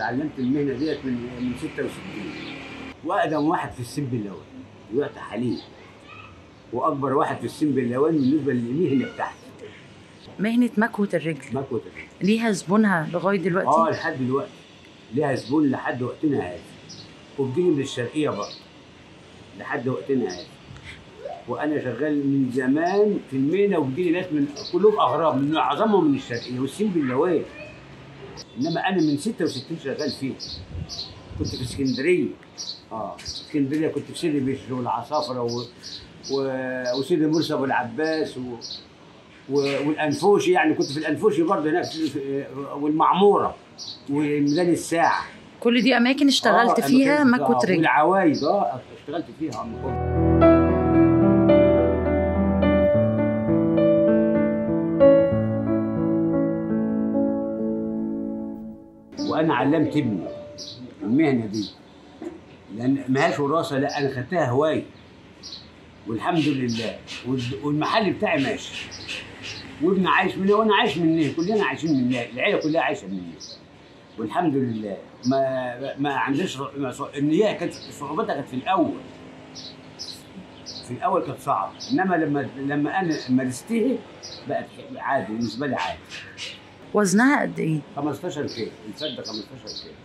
اتعلمت المهنه ديت من من 66 واقدم واحد في السن باللون دلوقتي حاليا واكبر واحد في السن باللون بالنسبه للمهنه بتاعتي مهنه مكوه الرجل مكوة الرجل ليها زبونها لغايه دلوقتي اه لحد دلوقتي ليها زبون لحد وقتنا هذا وبتيجي من الشرقيه برضه لحد وقتنا هذا وانا شغال من زمان في المهنه وبيجي ناس من كلهم اغراب من معظمهم من الشرقيه والسين باللويه انما انا من 66 شغال فيه كنت في اسكندريه اه اسكندريه كنت في سيدي بشر والعصافره و... و... وسيدي مرسى ابو العباس و... و... والانفوشي يعني كنت في الانفوشي برضه هناك في... في- والمعموره وميدان الساعه كل دي اماكن اشتغلت آه، فيها أماكن- مكوه آه، رجل والعوايد اه اشتغلت فيها أم كنت. وانا علمت ابني المهنه دي لان ماهاش وراثه لا انا خدتها هوايه والحمد لله والد- والمحل بتاعي ماشي وابني عايش مني وانا عايش مني كلنا عايشين مني العيله كلها عايشه مني والحمد لله ما ما عنديش ر- ما صع- ان هي كانت صعوبتها كانت في الاول في الاول كانت صعبه انما لما لما انا مارستها بقت عادي بالنسبه لي عادي وزنها قد ايه 15 كيلو الفرد 15 كيلو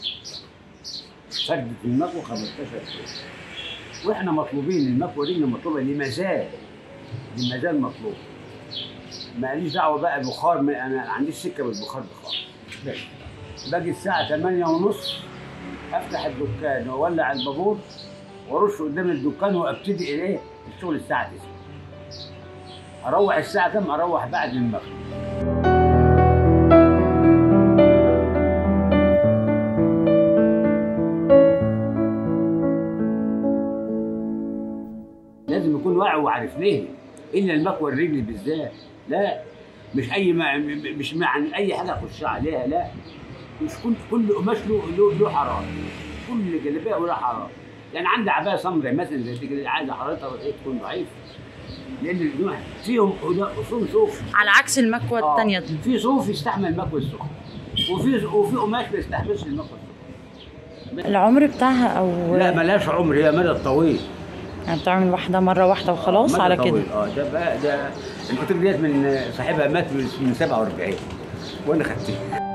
فرد في المكوى 15 كيلو واحنا مطلوبين المكوى دي مطلوبه لمزال لمزال مطلوب ماليش دعوه بقى بخار ما انا ما عنديش سكه بالبخار ده خالص بس. باجي الساعه 8 ونص افتح الدكان واولع البابور وارش قدام الدكان وابتدي ايه الشغل الساعه 9 اروح الساعه كام اروح بعد المغرب لازم يكون واعي وعارف ليه الا المكوى الرجل بالذات لا مش اي ما مش مع اي حاجه اخش عليها لا مش كل كل قماش له له له حراره كل جلابيه له حراره يعني عندي عبايه سمراء مثلا زي دي كده عايزه حرارتها ايه تكون ضعيفه لان النوع فيهم اصول صوف على عكس المكوه آه، الثانيه في صوف يستحمل المكوى السخن وفي وفي قماش ما يستحملش المكوى السخن العمر بتاعها او لا ملاش عمر هي مدى طويل يعني بتعمل واحده مره واحده وخلاص مدى على طويل. كده اه ده بقى ده القطر ديت من صاحبها مات من من 47 وانا خدتها